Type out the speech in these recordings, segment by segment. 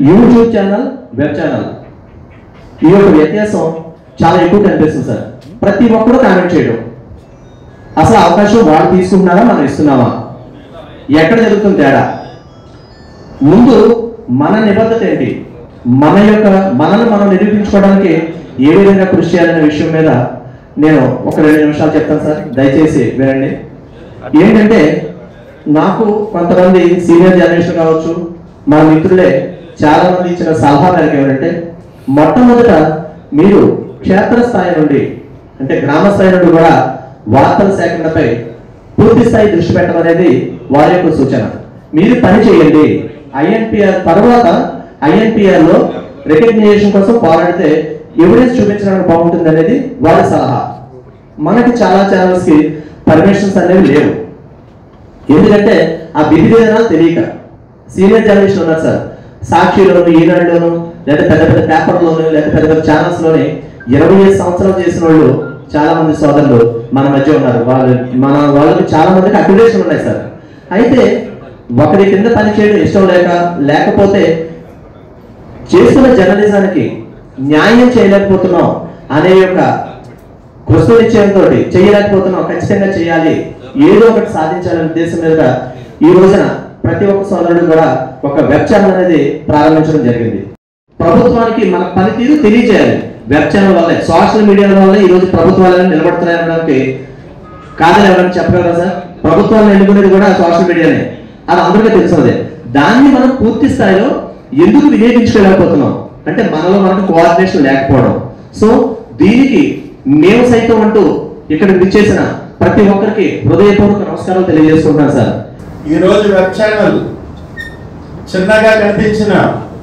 YouTube channel web channel ఈ యొక్క వ్యత్యాసం చాలా ఎక్కువ కనిపిస్తుంది సార్ ప్రతి ఒక్కరు కామెంట్ చేయడం అసలు అవకాశం వాడు తీసుకుంటున్నారా మనం ఇస్తున్నామా ఎక్కడ జరుగుతుంది తేడా ముందు మన నిబద్ధత ఏంటి మన యొక్క మనల్ని మనం నిరూపించుకోవడానికి ఏ విధంగా కృషి చేయాలనే విషయం మీద నేను ఒక రెండు నిమిషాలు చెప్తాను సార్ దయచేసి వినండి ఏంటంటే నాకు కొంతమంది సీనియర్ జర్నలిస్టులు కావచ్చు మా మిత్రులే చాలా మంది ఇచ్చిన సలహా మేరకు ఏమంటే మొట్టమొదట మీరు క్షేత్రస్థాయి నుండి అంటే గ్రామ స్థాయి నుండి కూడా వార్తల సేకరణపై పూర్తి స్థాయి దృష్టి పెట్టడం అనేది వారి యొక్క సూచన మీరు పని చేయండి ఐఎన్పిఆర్ తర్వాత ఐఎన్పిఆర్ లో రికగ్నిషన్ కోసం పోరాడితే ఎవిడెన్స్ చూపించడానికి బాగుంటుంది అనేది వారి సలహా మనకి చాలా ఛానల్స్ కి పర్మిషన్స్ అనేవి లేవు ఎందుకంటే ఆ విధి విధానాలు తెలియక సీనియర్ జర్నలిస్ట్ ఉన్నారు సార్ సాక్షిలోను ఈనాడులోను లేదా పెద్ద పెద్ద పేపర్లోను లేదా పెద్ద పెద్ద ఛానల్స్ లోని ఇరవై ఐదు సంవత్సరాలు చేసిన వాళ్ళు చాలా మంది సోదరులు మన మధ్య ఉన్నారు వాళ్ళు మన వాళ్ళకి చాలా మందికి అక్యుడేషన్ ఉన్నాయి సార్ అయితే ఒకరి కింద పని చేయడం ఇష్టం లేక లేకపోతే చేస్తున్న జర్నలిజానికి న్యాయం చేయలేకపోతున్నాం అనే యొక్క కృష్ణ నిశ్చయంతో చేయలేకపోతున్నాం ఖచ్చితంగా చేయాలి ఏదో ఒకటి సాధించాలనే ఉద్దేశం మీద ఈ రోజున ప్రతి ఒక్క సోదరుడు కూడా ఒక వెబ్ ఛానల్ అనేది ప్రారంభించడం జరిగింది ప్రభుత్వానికి మన పనితీరు తెలియజేయాలి వెబ్ ఛానల్ వల్లే సోషల్ మీడియా వల్ల ఈ రోజు ప్రభుత్వాలను నిలబడుతున్నాయనడానికి కాదని ఎవరైనా చెప్పగలరా సార్ ప్రభుత్వాలను ఎన్నుకునేది కూడా సోషల్ మీడియానే అది అందరికీ తెలిసినదే దాన్ని మనం పూర్తి స్థాయిలో ఎందుకు వినియోగించుకోలేకపోతున్నాం అంటే మనలో మనకు కోఆర్డినేషన్ లేకపోవడం సో దీనికి మేము సైతం అంటూ ఇక్కడ విచ్చేసిన ప్రతి ఒక్కరికి హృదయపూర్వక నమస్కారం తెలియజేసుకుంటున్నాను సార్ ఈ రోజు వెబ్ ఛానల్ చిన్నగా కనిపించిన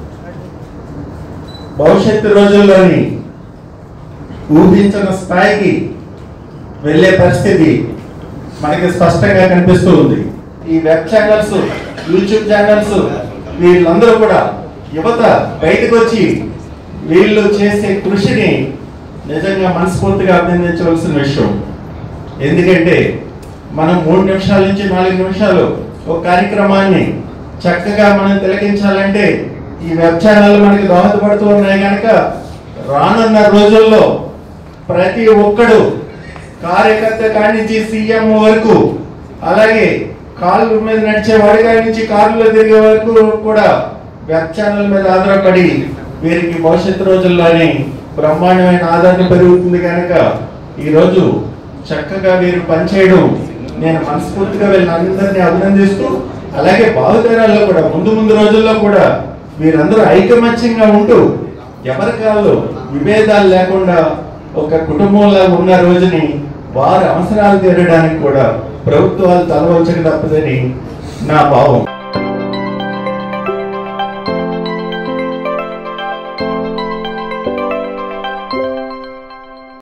భవిష్యత్తు రోజుల్లోని ఊహించిన స్థాయికి వెళ్ళే పరిస్థితి మనకి స్పష్టంగా కనిపిస్తూ ఉంది ఈ వెబ్ ఛానల్స్ యూట్యూబ్ ఛానల్స్ వీళ్ళందరూ కూడా యువత బయటకు వచ్చి వీళ్ళు చేసే కృషిని నిజంగా మనస్ఫూర్తిగా అభినందించవలసిన విషయం ఎందుకంటే మనం మూడు నిమిషాల నుంచి నాలుగు నిమిషాలు ఒక కార్యక్రమాన్ని చక్కగా మనం తిలకించాలంటే ఈ వెబ్ ఛానల్ మనకి దోహదపడుతూ ఉన్నాయి కనుక రానున్న రోజుల్లో ప్రతి ఒక్కడు కార్యకర్త కాడి నుంచి సీఎం వరకు అలాగే కాళ్ళు మీద నడిచే వాడి కాడి నుంచి కారులో తిరిగే వరకు కూడా వెబ్ ఛానల్ మీద ఆధారపడి వీరికి భవిష్యత్తు రోజుల్లోనే బ్రహ్మాండమైన ఆదరణ పెరుగుతుంది కనుక ఈరోజు చక్కగా వీరు పనిచేయడం నేను మనస్ఫూర్తిగా వీళ్ళని అందరినీ అభినందిస్తూ అలాగే బావుతరాల్లో కూడా ముందు ముందు రోజుల్లో కూడా వీరందరూ ఐకమత్యంగా ఉంటూ ఎవరి కాళ్ళు విభేదాలు లేకుండా ఒక కుటుంబంలా ఉన్న రోజుని వారి అవసరాలు తీరడానికి కూడా ప్రభుత్వాలు తలవంచక తప్పదని నా భావం